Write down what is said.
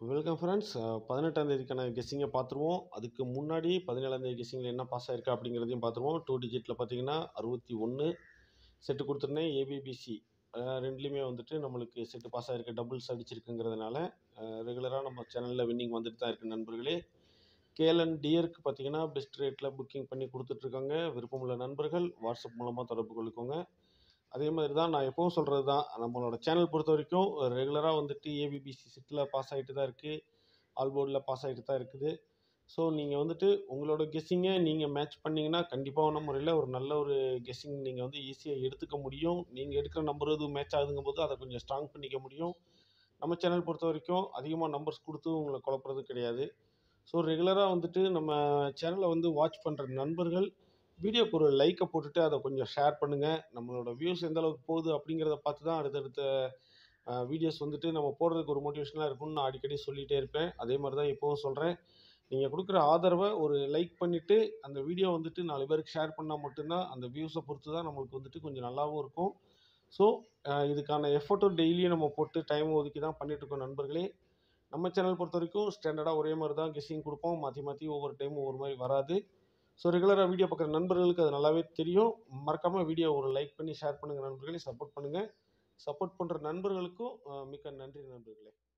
welcome friends பதினெட்டாம் தேதிக்கான கெஸ்ஸிங்கை பார்த்துருவோம் அதுக்கு முன்னாடி பதினேழாம் தேதி கெஸ்ஸிங்கில் என்ன பாஸ் ஆயிருக்கா அப்படிங்கிறதையும் பார்த்துருவோம் டூ டிஜிட்டில் பார்த்தீங்கன்னா அறுபத்தி ஒன்று செட்டு கொடுத்துருந்தேன் ஏபிபிசி ரெண்டுலேயுமே வந்துட்டு நம்மளுக்கு செட்டு பாஸ் ஆகிருக்கு டபுள்ஸ் அடிச்சிருக்குங்கிறதுனால ரெகுலராக நம்ம சேனலில் வின்னிங் வந்துட்டு தான் இருக்குது நண்பர்களே கேஎல்என் டியருக்கு பார்த்தீங்கன்னா பெஸ்ட் ரேட்டில் புக்கிங் பண்ணி கொடுத்துட்ருக்காங்க விருப்பமுள்ள நண்பர்கள் வாட்ஸ்அப் மூலமாக தொடர்பு கொள்ளிக்கோங்க அதே மாதிரி தான் நான் எப்பவும் சொல்கிறது தான் நம்மளோட சேனல் பொறுத்த வரைக்கும் ரெகுலராக வந்துட்டு ஏபிபிசி செட்டில் பாஸ் ஆகிட்டு தான் இருக்குது ஆல் போர்டில் பாஸ் ஆகிட்டு தான் இருக்குது ஸோ நீங்கள் வந்துட்டு உங்களோட கெஸ்ஸிங்கை நீங்கள் மேட்ச் பண்ணிங்கன்னா கண்டிப்பான முறையில் ஒரு நல்ல ஒரு கெஸ்ஸிங் நீங்கள் வந்து ஈஸியாக எடுத்துக்க முடியும் நீங்கள் எடுக்கிற நம்பர் எதுவும் மேட்ச் ஆகுதுங்கும் போது அதை கொஞ்சம் ஸ்ட்ராங் பண்ணிக்க முடியும் நம்ம சேனல் பொறுத்த வரைக்கும் அதிகமாக நம்பர்ஸ் கொடுத்து உங்களை குழப்புறது கிடையாது ஸோ ரெகுலராக வந்துட்டு நம்ம சேனலை வந்து வாட்ச் பண்ணுற நண்பர்கள் வீடியோக்கு ஒரு லைக்கை போட்டுட்டு அதை கொஞ்சம் ஷேர் பண்ணுங்கள் நம்மளோட வியூஸ் எந்த அளவுக்கு போகுது அப்படிங்கிறத பார்த்து தான் அடுத்தடுத்த வீடியோஸ் வந்துட்டு நம்ம போடுறதுக்கு ஒரு மோட்டிவேஷனாக இருக்கும்னு நான் அடிக்கடி சொல்லிகிட்டே இருப்பேன் அதே மாதிரி தான் இப்போவும் சொல்கிறேன் நீங்கள் கொடுக்குற ஆதரவை ஒரு லைக் பண்ணிவிட்டு அந்த வீடியோ வந்துட்டு நாலு பேருக்கு ஷேர் பண்ணால் மட்டும்தான் அந்த வியூஸை பொறுத்து தான் நம்மளுக்கு வந்துட்டு கொஞ்சம் நல்லாவும் இருக்கும் ஸோ இதுக்கான எஃபர்ட்டும் டெய்லியும் நம்ம போட்டு டைம் ஒதுக்கி தான் பண்ணிகிட்ருக்கோம் நண்பர்களே நம்ம சேனல் பொறுத்த வரைக்கும் ஸ்டாண்டர்டாக ஒரே மாதிரி தான் கெஸ்ஸிங் கொடுப்போம் மாற்றி மாற்றி ஒவ்வொரு டைமும் ஒவ்வொரு மாதிரி வராது ஸோ ரெகுலராக வீடியோ பார்க்குற நண்பர்களுக்கு அது நல்லாவே தெரியும் மறக்காமல் வீடியோ ஒரு லைக் பண்ணி ஷேர் பண்ணுங்கள் நண்பர்களே சப்போர்ட் பண்ணுங்கள் சப்போர்ட் பண்ணுற நண்பர்களுக்கும் மிக்க நன்றி நண்பர்களே